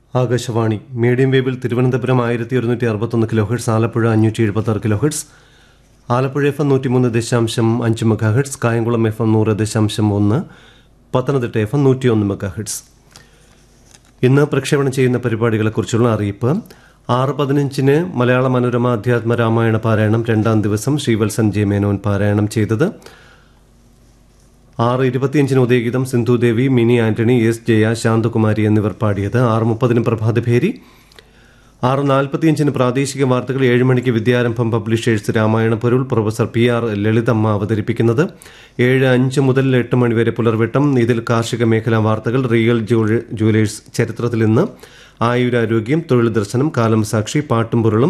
Akashvani medium വേവിൽ Thiruvananthapuram ആയിരത്തി ഒരുന്നൂറ്റി അറുപത്തൊന്ന് കിലോ ഹെർട്സ് ആലപ്പുഴ അഞ്ഞൂറ്റി എഴുപത്തി ആറ് kilohertz Alappuzha F M നൂറ്റിമൂന്ന് ദശാംശം അഞ്ച് megahertz Kayamkulam F M നൂറ് ദശാംശം ഒന്ന് പത്തനംതിട്ട എഫ് എം നൂറ്റിയൊന്ന് മെഗാ ഹെർട്സ് ഇന്ന് പ്രക്ഷേപണം ചെയ്യുന്ന പരിപാടികളെക്കുറിച്ചുള്ള അറിയിപ്പ് ആറ് പതിനഞ്ചിന് മലയാള മനോരമ അധ്യാത്മ രാമായണ പാരായണം രണ്ടാം ദിവസം ശ്രീവത്സൻ ജെ മേനോൻ പാരായണം ചെയ്തത് ആറ് ഇരുപത്തിയഞ്ചിന് ഉദയഗീതം സിന്ധുദേവി മിനി ആന്റണി എസ് ജയ ശാന്തകുമാരി എന്നിവർ പാടിയത് ആറ് മുപ്പതിന് പ്രഭാതഭേരി ആറ് നാൽപ്പത്തിയഞ്ചിന് പ്രാദേശിക വാർത്തകൾ ഏഴ് മണിക്ക് വിദ്യാരംഭം പബ്ലിഷേഴ്സ് രാമായണ പൊരുൾ പ്രൊഫസർ പി ആർ ലളിതമ്മ അവതരിപ്പിക്കുന്നത് ഏഴ് അഞ്ച് മുതൽ എട്ട് മണിവരെ പുലർവെട്ടം ഇതിൽ കാർഷിക മേഖലാ വാർത്തകൾ റിയൽ ജൂവ- ജുവലേഴ്സ് ചരിത്രത്തിൽ ഇന്ന് ആയുരാരോഗ്യം തൊഴിൽ ദർശനം കാലം സാക്ഷി പാട്ടും പൊരുളും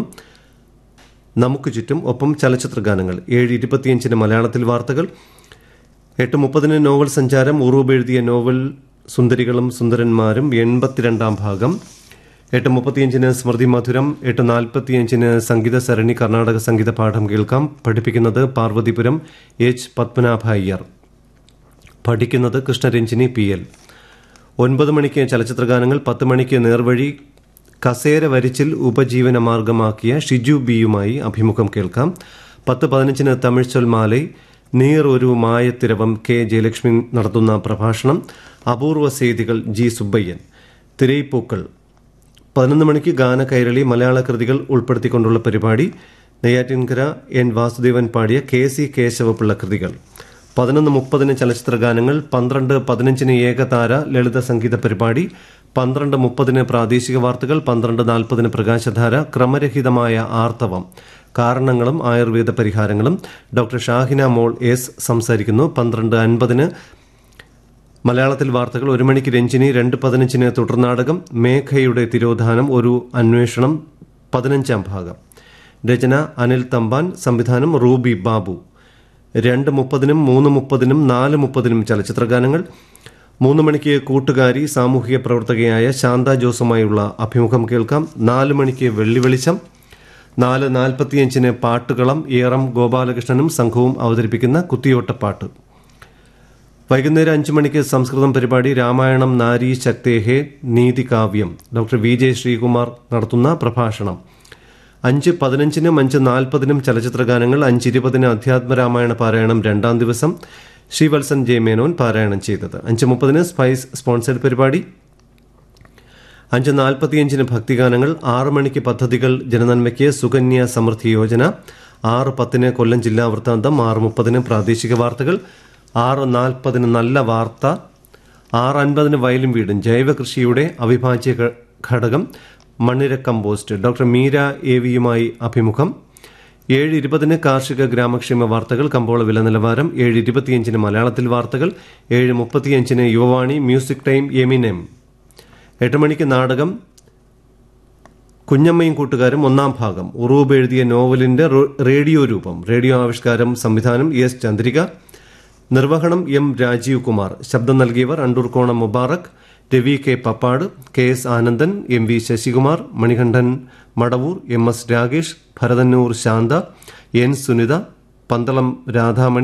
നമുക്ക് ചുറ്റും ഒപ്പം ചലച്ചിത്ര ഗാനങ്ങൾ ഏഴ് ഇരുപത്തിയഞ്ചിന് മലയാളത്തിൽ വാർത്തകൾ എട്ട് മുപ്പതിന് നോവൽ സഞ്ചാരം ഉറൂബ് എഴുതിയ നോവൽ സുന്ദരികളും സുന്ദരന്മാരും എൺപത്തിരണ്ടാം ഭാഗം എട്ട് മുപ്പത്തിയഞ്ചിന് സ്മൃതി മധുരം എട്ട് നാൽപ്പത്തിയഞ്ചിന് സംഗീത സരണി കർണാടക സംഗീത പാഠം കേൾക്കാം പഠിപ്പിക്കുന്നത് പാർവതിപുരം എച്ച് പത്മനാഭ അയ്യർ പഠിക്കുന്നത് കൃഷ്ണരഞ്ജിനി പി എൽ ഒൻപത് മണിക്ക് ചലച്ചിത്രഗാനങ്ങൾ പത്ത് മണിക്ക് നേർവഴി കസേര വരിച്ചിൽ ഉപജീവന മാർഗമാക്കിയ ഷിജു ബിയുമായി അഭിമുഖം കേൾക്കാം പത്ത് പതിനഞ്ചിന് തമിഴ് ചൊൽമാലൈ നീർ ഒരു മായത്തിരവം കെ ജയലക്ഷ്മി നടത്തുന്ന പ്രഭാഷണം അപൂർവ ചെയ്തികൾ ജി സുബ്ബയ്യൻ തിരയിപ്പൂക്കൾ പതിനൊന്ന് മണിക്ക് ഗാന കൈരളി മലയാള കൃതികൾ ഉൾപ്പെടുത്തിക്കൊണ്ടുള്ള പരിപാടി നെയ്യാറ്റിൻകര എൻ വാസുദേവൻ പാടിയ കെ സി കേശവപിള്ള കൃതികൾ പതിനൊന്ന് മുപ്പതിന് ചലച്ചിത്ര ഗാനങ്ങൾ പന്ത്രണ്ട് പതിനഞ്ചിന് ഏകതാര ലളിത സംഗീത പരിപാടി പന്ത്രണ്ട് മുപ്പതിന് പ്രാദേശിക വാർത്തകൾ പന്ത്രണ്ട് നാൽപ്പതിന് പ്രകാശധാര ക്രമരഹിതമായ ആർത്തവം കാരണങ്ങളും ആയുർവേദ പരിഹാരങ്ങളും ഡോക്ടർ ഷാഹിന മോൾ എസ് സംസാരിക്കുന്നു പന്ത്രണ്ട് അൻപതിന് മലയാളത്തിൽ വാർത്തകൾ ഒരു മണിക്ക് രഞ്ജിനി രണ്ട് പതിനഞ്ചിന് തുടർനാടകം മേഘയുടെ തിരോധാനം ഒരു അന്വേഷണം പതിനഞ്ചാം ഭാഗം രചന അനിൽ തമ്പാൻ സംവിധാനം റൂബി ബാബു രണ്ട് മുപ്പതിനും മൂന്ന് മുപ്പതിനും നാല് മുപ്പതിനും ചലച്ചിത്രഗാനങ്ങൾ മൂന്ന് മണിക്ക് കൂട്ടുകാരി സാമൂഹിക പ്രവർത്തകയായ ശാന്ത ജോസുമായുള്ള അഭിമുഖം കേൾക്കാം നാല് മണിക്ക് വെള്ളി വെളിച്ചം നാല് നാൽപ്പത്തിയഞ്ചിന് പാട്ടുകളം ഏറം ഗോപാലകൃഷ്ണനും സംഘവും അവതരിപ്പിക്കുന്ന കുത്തിയോട്ടപ്പാട്ട് വൈകുന്നേരം അഞ്ചു മണിക്ക് സംസ്കൃതം പരിപാടി രാമായണം നാരി ശക്തേഹേ നീതികാവ്യം ഡോക്ടർ വി ജെ ശ്രീകുമാർ നടത്തുന്ന പ്രഭാഷണം അഞ്ച് പതിനഞ്ചിനും അഞ്ച് നാൽപ്പതിനും ചലച്ചിത്ര ഗാനങ്ങൾ അഞ്ച് ഇരുപതിന് അധ്യാത്മരാമായണ പാരായണം രണ്ടാം ദിവസം ശ്രീവത്സൻ ജെ മേനോൻ പാരായണം ചെയ്തത് അഞ്ച് മുപ്പതിന് സ്പൈസ് സ്പോൺസേഡ് പരിപാടി അഞ്ച് നാൽപ്പത്തിയഞ്ചിന് ഭക്തിഗാനങ്ങൾ ആറ് മണിക്ക് പദ്ധതികൾ ജനനന്മയ്ക്ക് സുകന്യ സമൃദ്ധി യോജന ആറ് പത്തിന് കൊല്ലം ജില്ലാ വൃത്താന്തം ആറ് മുപ്പതിന് പ്രാദേശിക വാർത്തകൾ ആറ് നാൽപ്പതിന് നല്ല വാർത്ത ആറ് അൻപതിന് വയലും വീടും ജൈവ കൃഷിയുടെ അവിഭാജ്യ ഘ- ഘടകം മണ്ണിര കമ്പോസ്റ്റ് ഡോക്ടർ മീര എ വിയുമായി അഭിമുഖം ഏഴ് ഇരുപതിന് കാർഷിക ഗ്രാമക്ഷേമ വാർത്തകൾ കമ്പോള വില നിലവാരം ഏഴ് ഇരുപത്തിയഞ്ചിന് മലയാളത്തിൽ വാർത്തകൾ ഏഴ് മുപ്പത്തിയഞ്ചിന് യുവവാണി മ്യൂസിക് ടൈം എമിനെം എട്ട് മണിക്ക് നാടകം കുഞ്ഞമ്മയും കൂട്ടുകാരും ഒന്നാം ഭാഗം ഉറൂബ് എഴുതിയ നോവലിന്റെ റോ- റേഡിയോ രൂപം റേഡിയോ ആവിഷ്കാരം സംവിധാനം എസ് ചന്ദ്രിക നിർവഹണം എം രാജീവ് കുമാർ ശബ്ദം നൽകിയവർ Andoorkonam Mubarak Ravi K Pappad K S Anandan M V Sasikumar Manikandan Madavoor M S Ragesh Bharathannoor Shantha N Sunitha Pandalam Radhamani